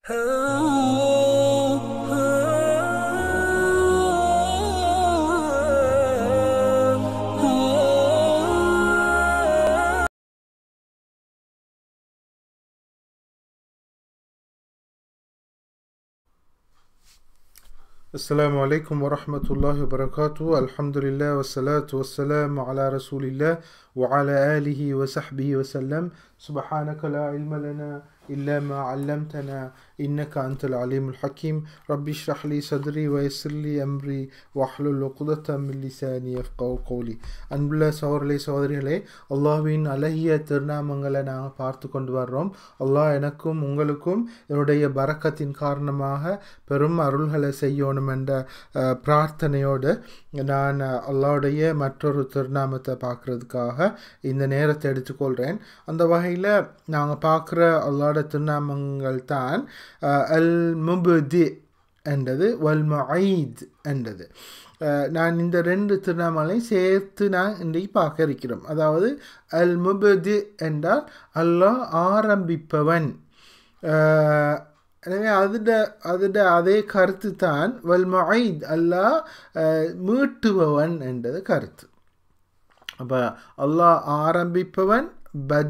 السلام عليكم ورحمة الله وبركاته الحمد لله والصلاة والسلام على رسول الله وعلى آله وصحبه وسلم سبحانك لا علم لنا إلا ما علمتنا إنك أنت العليم الحكيم ربي اشرح لي صدري ويسر لي أمري واحلل عقدة من لساني يفقهوا قولي அன்புள்ள சகோதரர்களே சகோதரிகளே அல்லாஹ்வின் அழகிய திருநாமங்களை நாங்கள் பார்த்து கொண்டு வர்றோம் அல்லாஹ் எனக்கும் உங்களுக்கும் என்னுடைய பரக்கத்தின் காரணமாக பெரும் அருள்களை செய்யணும் என்ற அஹ், பிரார்த்தனையோடு நான் அல்லாஹ்வுடைய மற்றொரு திருநாமத்தை பார்க்கறதுக்காக இந்த நேரத்தை எடுத்துக்கொள்கிறேன் அந்த வகையில் நாங்கள் பார்க்குற அல்லாஹ்வோட திருநாமங்கள் தான் அஹ், அல் முபுதி என்றது வல் முஐத் என்றது அஹ், நான் இந்த ரெண்டு திருநாமங்களையும் சேர்த்து நான் இன்றைக்கு பார்க்க இருக்கிறோம் அதாவது அல் முபுதி என்றால் அல்லாஹ் ஆரம்பிப்பவன் அஹ், எனவே அதுட அதுட அதே கருத்து தான் வல் முஐத் அல்லாஹ் அஹ், மீட்டுபவன் என்றது கருத்து அப்போ அல்லாஹ் ஆரம்பிப்பவன் பத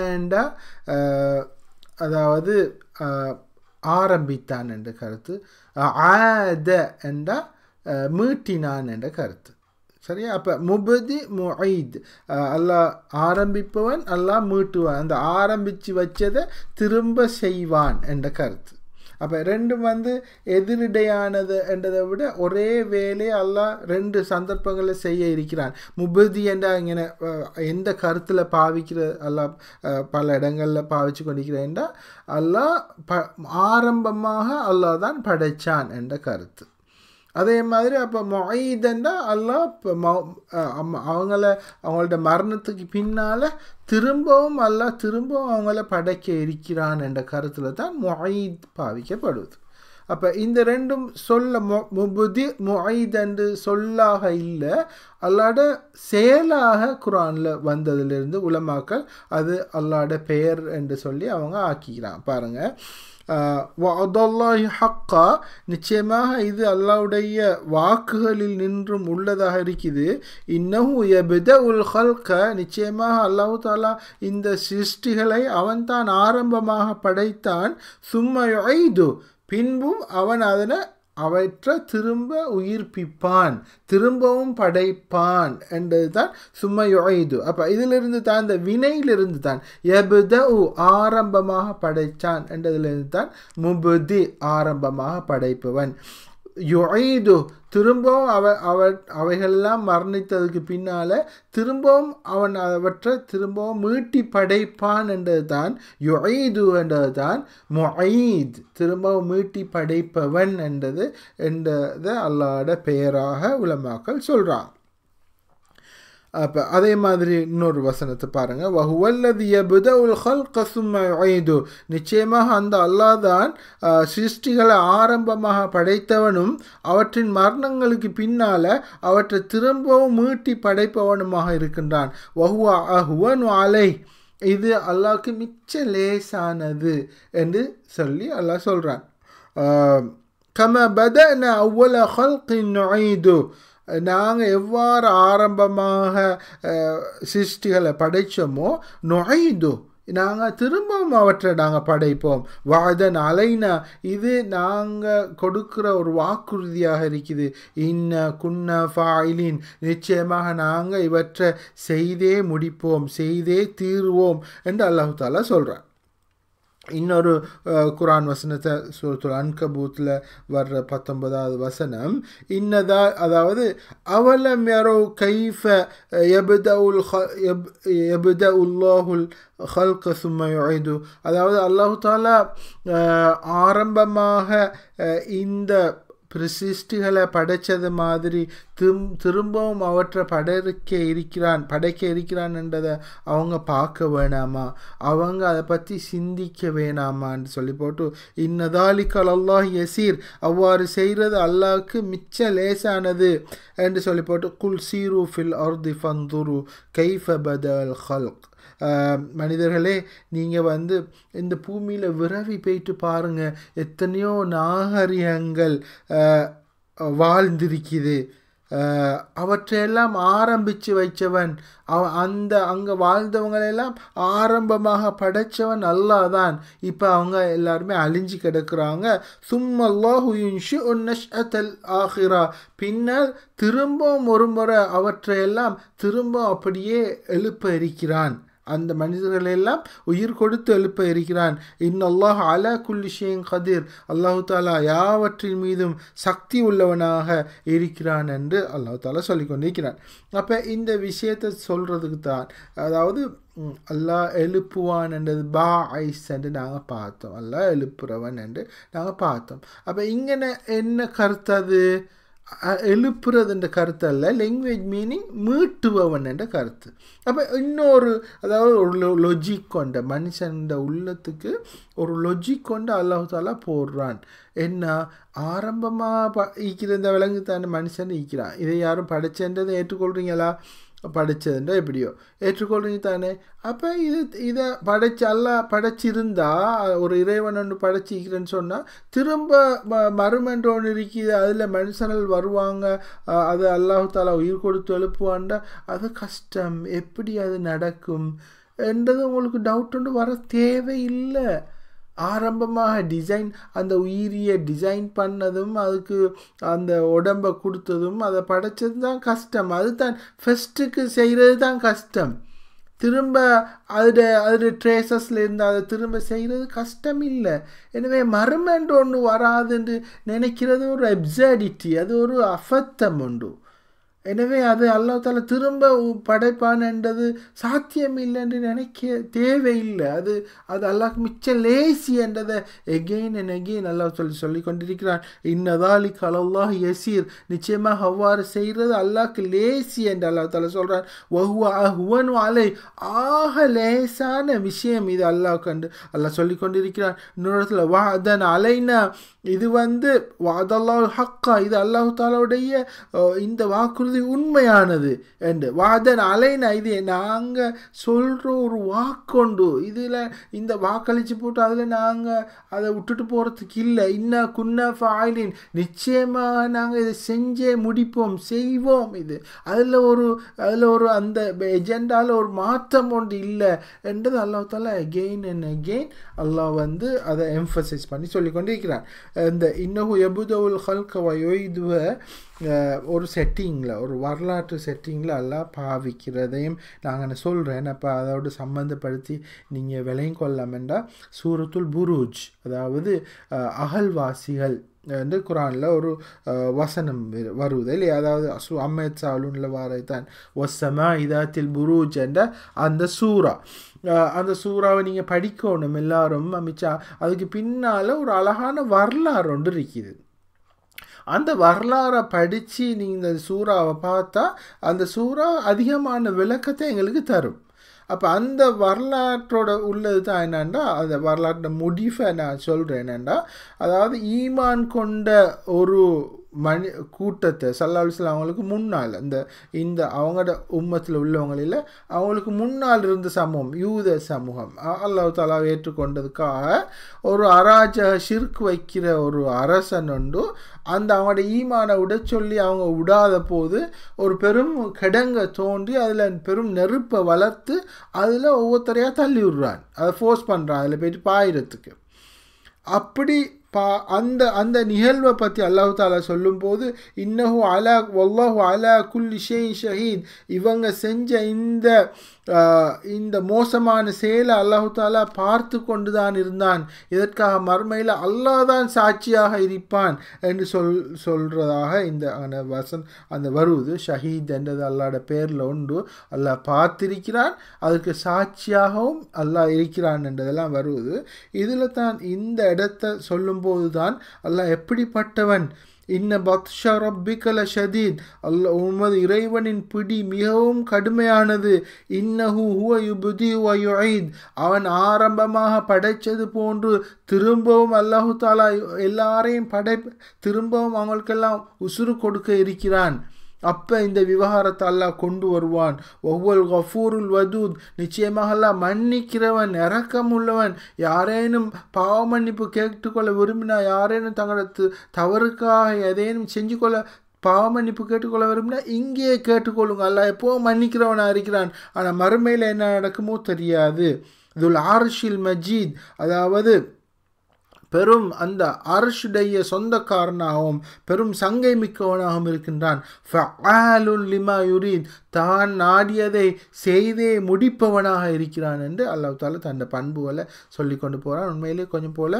அதாவது அஹ், ஆரம்பித்தான் என்ற கருத்து ஆத என்றா அஹ், மீட்டினான் என்ற கருத்து சரியா அப்போ முபதி முஐத் அல்லாஹ் ஆரம்பிப்பவன் அல்லாஹ் மீட்டுவான் அந்த ஆரம்பித்து வச்சதை திரும்ப செய்வான் என்ற கருத்து அப்போ ரெண்டும் வந்து எதிரிடையானது என்றதை விட ஒரே வேலை அல்லாஹ் ரெண்டு சந்தர்ப்பங்களில் செய்ய இருக்கிறான் முபதி என்ற இங்கே எந்த கருத்தில் பாவிக்கிற அல்லாஹ் அஹ், பல இடங்களில் பாவிச்சு கொண்டிருக்கிறேன்டா அல்லாஹ் ப ஆரம்பமாக அல்லாஹ் தான் படைச்சான் என்ற கருத்து அதே மாதிரி அப்போ மொய்தண்டா அல்லாஹ் இப்போ அவங்கள அவங்களோட மரணத்துக்கு பின்னால் திரும்பவும் அல்லாஹ் திரும்பவும் அவங்கள படைக்க இருக்கிறான் என்ற கருத்தில் தான் மொய்த் பாவிக்கப்படுது அப்போ இந்த ரெண்டும் சொல்ல மொ முபுதி மொய்த் என்று சொல்லாக இல்லை அல்லாட செயலாக குரானில் வந்ததிலிருந்து உலமாக்கள் அது அல்லாட பெயர் என்று சொல்லி அவங்க ஆக்கிக்கிறான் பாருங்கள் வஅதல்லாஹி ஹக்கா நிச்சயமாக இது அல்லாவுடைய வாக்குகளில் நின்றும் உள்ளதாக இருக்குது இன்னஹு எபித உல் ஹல்க நிச்சயமாக அல்லாஹு தாலா இந்த சிருஷ்டிகளை அவன்தான் ஆரம்பமாக படைத்தான் சும்ம ஐது பின்பும் அவன் அதனை அவற்றை திரும்ப உயிர்ப்பிப்பான் திரும்பவும் படைப்பான் என்றது தான் சும்மா யுழைது அப்போ இதிலிருந்து தான் இந்த வினையிலிருந்து தான் எபுத ஆரம்பமாக படைத்தான் என்றதிலிருந்து தான் முபுதி ஆரம்பமாக படைப்பவன் யுழைது திரும்பவும் அவ அவ அவைகளெல்லாம் மரணித்ததுக்கு பின்னால் திரும்பவும் அவன் அவற்றை திரும்பவும் மீட்டி படைப்பான் என்றது தான் யுழைது என்றது தான் மொயீத் திரும்பவும் மீட்டி படைப்பவன் என்றது என்றதை அல்லாட பெயராக உலமாக்கள் சொல்கிறான் அப்போ அதே மாதிரி இன்னொரு வசனத்தை பாருங்கள் வஹுவல்லது எபுத உல் ஹல் கசும ஐது நிச்சயமாக அந்த அல்லாஹ் தான் சிருஷ்டிகளை ஆரம்பமாக படைத்தவனும் அவற்றின் மரணங்களுக்கு பின்னால் அவற்றை திரும்பவும் மீட்டி படைப்பவனுமாக இருக்கின்றான் வஹுவா அஹுவன் அலை இது அல்லாஹ்க்கு மிச்ச லேசானது என்று சொல்லி அல்லாஹ் சொல்கிறான் கம பதன அவ்வள ஹல்கின் நுழைது நாங்கள் எவ்வாறு ஆரம்பமாக சிருஷ்டிகளை படைத்தோமோ நுழைது நாங்கள் திரும்பவும் அவற்றை நாங்கள் படைப்போம் வாதன் அலைனா இது நாங்கள் கொடுக்குற ஒரு வாக்குறுதியாக இருக்குது இன்ன குன்ன ஃபாயிலின் நிச்சயமாக நாங்கள் இவற்றை செய்தே முடிப்போம் செய்தே தீருவோம் என்று அல்லாஹு தாலா சொல்கிறான் இன்னொரு குரான் வசனத்தை சூரத்துல் அன்கபூத்தில் வர்ற பத்தொன்பதாவது வசனம் இன்னதா அதாவது அவலம் யாரோ கைஃப எபுத உல் எபுத உல்லாஹுல் ஹல்க சும்மையுது அதாவது அல்லாஹு தாலா ஆரம்பமாக இந்த சிருஷ்டிகளை படைச்சது மாதிரி திரும் திரும்பவும் அவற்றை படைக்க இருக்கிறான் படைக்க இருக்கிறான் என்றதை அவங்க பார்க்க வேணாமா அவங்க அதை பற்றி சிந்திக்க வேணாமான்னு சொல்லி போட்டு இன்னதாலிக்கல் அல்லாஹ் யசீர் அவ்வாறு செய்கிறது அல்லாஹ்க்கு மிச்ச லேசானது என்று சொல்லி போட்டு குல் சீரு ஃபில் அர்தி ஃபந்துரு கைஃப பதல் ஹல்க் அஹ், மனிதர்களே நீங்கள் வந்து இந்த பூமியில் விரவி போயிட்டு பாருங்கள் எத்தனையோ நாகரிகங்கள் அஹ், வாழ்ந்திருக்குது அஹ், அவற்றையெல்லாம் ஆரம்பித்து வைச்சவன் அவ அந்த அங்கே வாழ்ந்தவங்களெல்லாம் ஆரம்பமாக படைச்சவன் அல்லாஹ் தான் இப்போ அவங்க எல்லாருமே அழிஞ்சு கிடக்குறாங்க சும்மல்லாஹு யுன்ஷு நஷ்அத்தல் ஆஹிரா பின்னர் திரும்பவும் ஒரு முறை அவற்றையெல்லாம் திரும்ப அப்படியே எழுப்ப இருக்கிறான் அந்த மனிதர்கள் எல்லாம் உயிர் கொடுத்து எழுப்ப இருக்கிறான் இன்னல்லாஹ் அலா குல்லி ஷேன் கதிர் அல்லாஹு தாலா யாவற்றின் மீதும் சக்தி உள்ளவனாக இருக்கிறான் என்று அல்லாஹு தாலா சொல்லிக் கொண்டிருக்கிறான் அப்போ இந்த விஷயத்தை சொல்கிறதுக்கு தான் அதாவது ம், அல்லாஹ் எழுப்புவான் என்றது பா ஐஸ் என்று நாங்கள் பார்த்தோம் அல்லாஹ் எழுப்புறவன் என்று நாங்கள் பார்த்தோம் அப்போ இங்கே என்ன கருத்து அது அ- எழுப்புறது என்ற கருத்து அல்ல லாங்குவேஜ் மீனிங் மீட்டுபவன் என்ற கருத்து அப்போ இன்னொரு அதாவது ஒரு லொஜிக் கொண்ட மனுஷன் உள்ளத்துக்கு ஒரு லொஜிக் கொண்டு அல்லாஹு தாலா போடுறான் என்ன ஆரம்பமாக ப ஈக்கிற இந்த விலங்கு தானே மனுஷன் ஈக்கிறான் இதை யாரும் படைச்சன்றதை ஏற்றுக்கொள்கிறீங்களா படித்ததுண்டோ எப்படியோ ஏற்றுக்கொள்றீங்க தானே அப்போ இது இதை படைச்சு அல்லா படைச்சிருந்தா ஒரு இறைவன் ஒன்று படைச்சிக்கிறேன்னு சொன்னால் திரும்ப ம மறுமன்ற ஒன்று இருக்குது அதில் மனுஷர்கள் வருவாங்க அஹ் அது அல்லாஹு தாலா உயிர் கொடுத்து எழுப்புவான்டா அது கஷ்டம் எப்படி அது நடக்கும் என்றது உங்களுக்கு டவுட் ஒன்று வர தேவையில்லை ஆரம்பமாக டிசைன் அந்த உயிரியை டிசைன் பண்ணதும் அதுக்கு அந்த உடம்பை கொடுத்ததும் அதை படைச்சது தான் கஷ்டம் அது தான் ஃபஸ்ட்டுக்கு செய்கிறது தான் கஷ்டம் திரும்ப அதோட அதோட ட்ரேசஸில் இருந்து அதை திரும்ப செய்கிறது கஷ்டம் இல்லை எனவே மறுமென்று ஒன்று வராதுன்னு நினைக்கிறது ஒரு அப்சர்டிட்டி அது ஒரு அஃபத்தம் உண்டு எனவே அது அல்லாஹ் தாலா திரும்ப உ- படைப்பான் என்றது சாத்தியம் இல்லை என்று நினைக்க தேவையில்லை அது அது அல்லாஹ் மிச்சம் லேசி என்றதை எகெயின் அண்ட் எகெயின் அல்லாஹ் சொல்லி சொல்லி கொண்டிருக்கிறான் இன்னதாலி கலல்லாஹ் யசீர் நிச்சயமாக அவ்வாறு செய்கிறது அல்லாஹ்க்கு லேசி என்று அல்லாஹ் தாலா சொல்கிறான் வஹுவ அஹுவனு அலை ஆக லேசான விஷயம் இது அல்லாஹ் கண்டு அல்லாஹ் சொல்லி கொண்டிருக்கிறான் இன்னொரு இடத்துல வா அதன் அலைனா இது வந்து வாதல்லாஹ் ஹக்கா இது அல்லாஹு தாலாவுடைய அஹ், இந்த வாக்குறுதி உண்மையானது என்று வாதன் அலைனா இது நாங்கள் சொல்கிற ஒரு வாக்கொண்டு இதில் இந்த வாக்களிச்சு போட்டு அதில் நாங்கள் அதை விட்டுட்டு போகிறதுக்கு இல்லை இன்ன குன்ன ஃபாயிலின் நிச்சயமாக நாங்கள் இதை செஞ்சே முடிப்போம் செய்வோம் இது அதில் ஒரு அதில் ஒரு அந்த எஜெண்டாவில் ஒரு மாற்றம் ஒன்று இல்லை என்றது அல்லாஹ் தாலா அகெயின் அண்ட் அகெயின் அல்லாஹ் வந்து அதை எம்ஃபசைஸ் பண்ணி சொல்லி கொண்டிருக்கிறான் இந்த இன்னஹு எபுதவுல் ஹல்க வயோய்துவ ஒரு செட்டிங்கில் ஒரு வரலாற்று செட்டிங்கில் எல்லாம் பாவிக்கிறதையும் நாங்கள் சொல்கிறேன் அப்போ அதோடு சம்மந்தப்படுத்தி நீங்கள் விலையும் கொள்ளாமெண்டா சூரத்துல் புரூஜ் அதாவது அஹ், அகல்வாசிகள் வந்து குரானில் ஒரு அஹ், வசனம் வரு- வருது இல்லையா அதாவது சு அம்மத் சாலுன்ல வாரைத்தான் ஒசமா இதாத்தில் புரூஜ் என்ற அந்த சூரா அஹ், அந்த சூறாவை நீங்கள் படிக்கணும் எல்லாரும் அமிச்சா அதுக்கு பின்னால் ஒரு அழகான வரலாறு ஒன்று இருக்குது அந்த வரலாறை படித்து நீங்கள் இந்த சூறாவை பார்த்தா அந்த சூறா அதிகமான விளக்கத்தை எங்களுக்கு தரும் அப்போ அந்த வரலாற்றோட உள்ளது தான் என்னென்னா அந்த வரலாற்று முடிவை நான் சொல்கிறேன் என்னென்னா அதாவது ஈமான் கொண்ட ஒரு மனி கூட்டத்தை சல்லாஹ் அவங்களுக்கு முன்னால் இந்த இந்த அவங்களோட உம்மத்தில் உள்ளவங்களில் அவங்களுக்கு முன்னால் இருந்த சமூகம் யூத சமூகம் அ- அல்லாஹ் தாலா ஏற்றுக்கொண்டதுக்காக ஒரு அராஜக ஷிர்க் வைக்கிற ஒரு அரசன் உண்டு அந்த அவங்களோட ஈமானை விட சொல்லி அவங்க விடாத போது ஒரு பெரும் கிடங்க தோண்டி அதில் பெரும் நெருப்பை வளர்த்து அதில் ஒவ்வொருத்தரையாக தள்ளி விடுறான் அதை ஃபோர்ஸ் பண்ணுறான் அதில் போயிட்டு பாயிரத்துக்கு அப்படி பா அந்த அந்த நிகழ்வை பற்றி அல்லாஹு தாலா சொல்லும்போது இன்னஹு அலா வல்லாஹு அலா குல்லி ஷெய் ஷஹீத் இவங்க செஞ்ச இந்த ஆஹ், இந்த மோசமான செயலை அல்லாஹு தாலா பார்த்து கொண்டு தான் இருந்தான் இதற்காக மறுமையில் அல்லாஹ் தான் சாட்சியாக இருப்பான் என்று சொல் சொல்கிறதாக இந்த அந்த வசன் அந்த வருவது ஷஹீத் என்றது அல்லாஹ்ட பேரில் உண்டு அல்லாஹ் பார்த்திருக்கிறான் அதற்கு சாட்சியாகவும் அல்லாஹ் இருக்கிறான் என்றதெல்லாம் வருவது இதில் தான் இந்த இடத்த சொல்லும்போது தான் அல்லாஹ் எப்படிப்பட்டவன் இன்ன பக்ஷ ரப்பிக்கல ஷதீத் அல்ல உமது இறைவனின் பிடி மிகவும் கடுமையானது இன்னஹு ஹுவ யுபுதி வ யுஈத் அவன் ஆரம்பமாக படைச்சது போன்று திரும்பவும் அல்லாஹு தாலா எல்லாரையும் படை திரும்பவும் அவங்களுக்கெல்லாம் உசுறு கொடுக்க இருக்கிறான் அப்ப இந்த விவகாரத்தை அல்லாஹ் கொண்டு வருவான் ஒவ்வொரு கஃபூருல் வதூத் நிச்சயமாக அல்லாஹ் மன்னிக்கிறவன் இரக்கம் உள்ளவன் யாரேனும் பாவ மன்னிப்பு கேட்டுக்கொள்ள விரும்பினா யாரேனும் தங்களோட து- தவறுக்காக எதேனும் செஞ்சு கொள்ள பாவ மன்னிப்பு கேட்டுக்கொள்ள விரும்பினா இங்கேயே கேட்டுக்கொள்ளுங்க அல்லாஹ் எப்போவும் மன்னிக்கிறவனா இருக்கிறான் ஆனால் மறுமையில் என்ன நடக்குமோ தெரியாது இதுல் ஆர்ஷில் மஜீத் அதாவது பெரும் அந்த அரசுடைய சொந்தக்காரனாகவும் பெரும் சங்கை மிக்கவனாகவும் இருக்கின்றான் ஃபஆலுன் லிமா யுரீத் தான் நாடியதை செய்தே முடிப்பவனாக இருக்கிறான் என்று அல்லாஹ் தாலா தன் பண்புகளை சொல்லி கொண்டு போகிறான் உண்மையிலே கொஞ்சம் போல்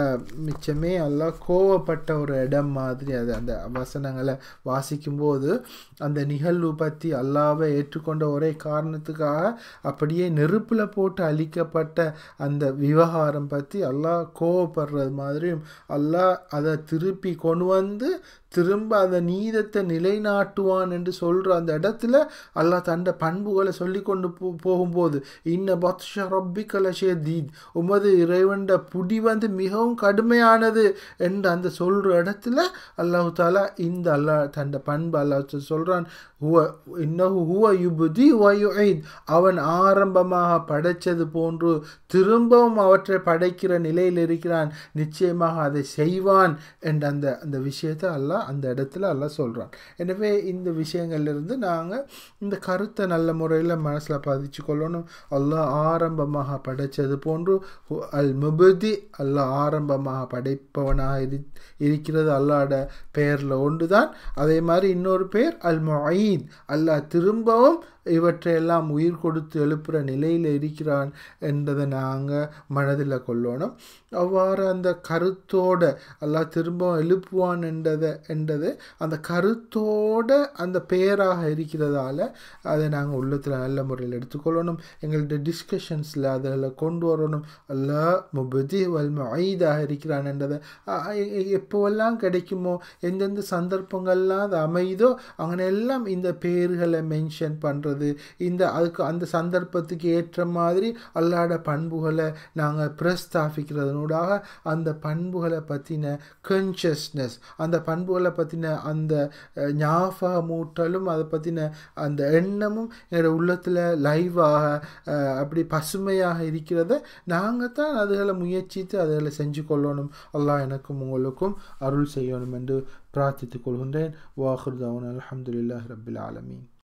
மிச்சமே அல்லாஹ் கோவப்பட்ட ஒரு இடம் மாதிரி அது அந்த வசனங்களை வாசிக்கும்போது அந்த நிகழ்வு பற்றி அல்லாவை ஏற்றுக்கொண்ட ஒரே காரணத்துக்காக அப்படியே நெருப்பில் போட்டு அழிக்கப்பட்ட அந்த விவகாரம் பற்றி அல்லாஹ் கோவப்படுறது மாதிரியும் அல்லாஹ் அதை திருப்பி கொண்டு வந்து திரும்ப அந்த நீதத்தை நிலைநாட்டுவான் என்று சொல்கிற அந்த இடத்துல அல்லாஹ் தண்ட பண்புகளை சொல்லி கொண்டு போ போகும்போது இன்ன பத்ஷ ரப்பிக்கல ஷேதீத் உமது இறைவண்ட புடி வந்து மிகவும் கடுமையானது என்று அந்த சொல்கிற இடத்துல அல்லாஹு தாலா இந்த அல்லாஹ் தண்ட பண்பு அல்லாஹ் சொல்கிறான் ஹுவ இன்னஹு ஹுவ யுபுதி வயுஐத் அவன் ஆரம்பமாக படைச்சது போன்று திரும்பவும் அவற்றை படைக்கிற நிலையில் இருக்கிறான் நிச்சயமாக அதை செய்வான் என்ற அந்த அந்த விஷயத்தை அல்லாஹ் அந்த இடத்துல அல்லாஹ் சொல்கிறான் எனவே இந்த விஷயங்கள்லேருந்து நாங்கள் இந்த கருத்தை நல்ல முறையில் மனசில் பதிச்சு கொள்ளணும் அல்லாஹ் ஆரம்பமாக படைச்சது போன்று ஹு- அல் முபதி அல்லாஹ் ஆரம்பமாக படைப்பவனாக இரு இருக்கிறது அல்லாஹ்ட பெயரில் ஒன்று தான் அதே மாதிரி இன்னொரு பெயர் அல் முயீத் அல்லாஹ் திரும்பவும் இவற்றையெல்லாம் உயிர் கொடுத்து எழுப்புகிற நிலையில் இருக்கிறான் என்றதை நாங்கள் மனதில் கொள்ளணும் அவ்வாறு அந்த கருத்தோட அல்லாஹ் திரும்பவும் எழுப்புவான் என்றதை என்றது அந்த கருத்தோட அந்த பெயராக இருக்கிறதால அதை நாங்கள் உள்ளத்தில் நல்ல முறையில் எடுத்துக்கொள்ளணும் எங்கள்கிட்ட டிஸ்கஷன்ஸில் அதில் கொண்டு வரணும் அல்லாஹ் முபதி வல் முயீதாக இருக்கிறான் என்றதை அ- எ- எ- எப்போவெல்லாம் கிடைக்குமோ எந்தெந்த சந்தர்ப்பங்கள்லாம் அது அமையுதோ அங்கனெல்லாம் இந்த பெயர்களை மென்ஷன் பண்ணுறது இந்த அதுக்கு அந்த சந்தர்ப்பத்துக்கு ஏற்ற மாதிரி அல்லாட பண்புகளை நாங்கள் பிரஸ்தாபிக்கிறதுனூடாக அந்த பண்புகளை பற்றின கான்ஷியஸ்னஸ் அந்த பண்புகளை பற்றின அந்த அஹ், ஞாபகமூட்டலும் அதை பற்றின அந்த எண்ணமும் என்னோட உள்ளத்தில் லைவாக அப்படி பசுமையாக இருக்கிறத நாங்கள் தான் அதுகளை முயற்சித்து அதுகளை செஞ்சு கொள்ளணும் அல்லாஹ் எனக்கும் உங்களுக்கும் அருள் செய்யணும் என்று பிரார்த்தித்துக் கொள்கின்றேன் வாஹுர் தவன் அலமதுல்லாஹ் ரபில் ஆலமீன்